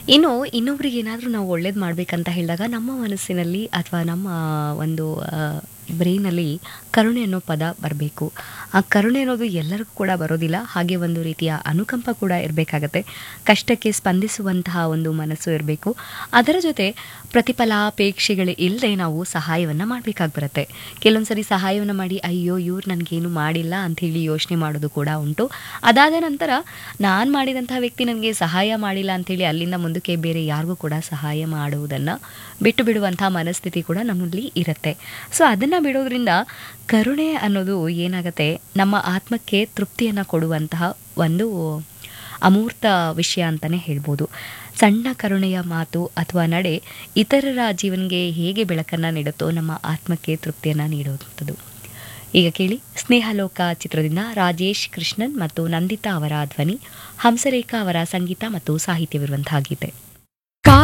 ಇನ್ನು ಇನ್ನೊಬ್ರಿಗೆ ಏನಾದರೂ ನಾವು ಒಳ್ಳೇದು ಮಾಡಬೇಕಂತ ಹೇಳಿದಾಗ ನಮ್ಮ ಮನಸ್ಸಿನಲ್ಲಿ ಅಥವಾ ನಮ್ಮ ಒಂದು ಬ್ರೈನಲ್ಲಿ ಕರುಣೆ ಅನ್ನೋ ಪದ ಬರಬೇಕು ಆ ಕರುಣೆ ಅನ್ನೋದು ಎಲ್ಲರಿಗೂ ಕೂಡ ಬರೋದಿಲ್ಲ ಹಾಗೆ ಒಂದು ರೀತಿಯ ಅನುಕಂಪ ಕೂಡ ಇರಬೇಕಾಗತ್ತೆ ಕಷ್ಟಕ್ಕೆ ಸ್ಪಂದಿಸುವಂತಹ ಒಂದು ಮನಸ್ಸು ಇರಬೇಕು ಅದರ ಜೊತೆ ಪ್ರತಿಫಲಾಪೇಕ್ಷೆಗಳು ಇಲ್ಲದೆ ನಾವು ಸಹಾಯವನ್ನು ಮಾಡಬೇಕಾಗಿ ಬರುತ್ತೆ ಕೆಲವೊಂದು ಸರಿ ಸಹಾಯವನ್ನು ಮಾಡಿ ಅಯ್ಯೋ ಇವ್ರು ನನಗೇನು ಮಾಡಿಲ್ಲ ಅಂಥೇಳಿ ಯೋಚನೆ ಮಾಡೋದು ಕೂಡ ಉಂಟು ಅದಾದ ನಂತರ ನಾನು ಮಾಡಿದಂತಹ ವ್ಯಕ್ತಿ ನನಗೆ ಸಹಾಯ ಮಾಡಿಲ್ಲ ಅಂಥೇಳಿ ಅಲ್ಲಿಂದ ಮುಂದಕ್ಕೆ ಬೇರೆ ಯಾರಿಗೂ ಕೂಡ ಸಹಾಯ ಮಾಡುವುದನ್ನು ಬಿಟ್ಟು ಬಿಡುವಂತಹ ಮನಸ್ಥಿತಿ ಕೂಡ ನಮ್ಮಲ್ಲಿ ಇರುತ್ತೆ ಸೊ ಅದನ್ನು ಬಿಡೋದ್ರಿಂದ ಕರುಣೆ ಅನ್ನೋದು ಏನಾಗುತ್ತೆ ನಮ್ಮ ಆತ್ಮಕ್ಕೆ ತೃಪ್ತಿಯನ್ನು ಕೊಡುವಂತಹ ಒಂದು ಅಮೂರ್ತ ವಿಷಯ ಅಂತಲೇ ಹೇಳ್ಬೋದು ಸಣ್ಣ ಕರುಣೆಯ ಮಾತು ಅಥವಾ ನಡೆ ಇತರರ ಜೀವನಗೆ ಹೇಗೆ ಬೆಳಕನ್ನು ನೀಡುತ್ತೋ ನಮ್ಮ ಆತ್ಮಕ್ಕೆ ತೃಪ್ತಿಯನ್ನು ನೀಡುವಂಥದ್ದು ಈಗ ಕೇಳಿ ಸ್ನೇಹಲೋಕ ಚಿತ್ರದಿಂದ ರಾಜೇಶ್ ಕೃಷ್ಣನ್ ಮತ್ತು ನಂದಿತಾ ಅವರ ಧ್ವನಿ ಹಂಸರೇಖಾ ಅವರ ಸಂಗೀತ ಮತ್ತು ಸಾಹಿತ್ಯವಿರುವಂತಹ ಗೀತೆ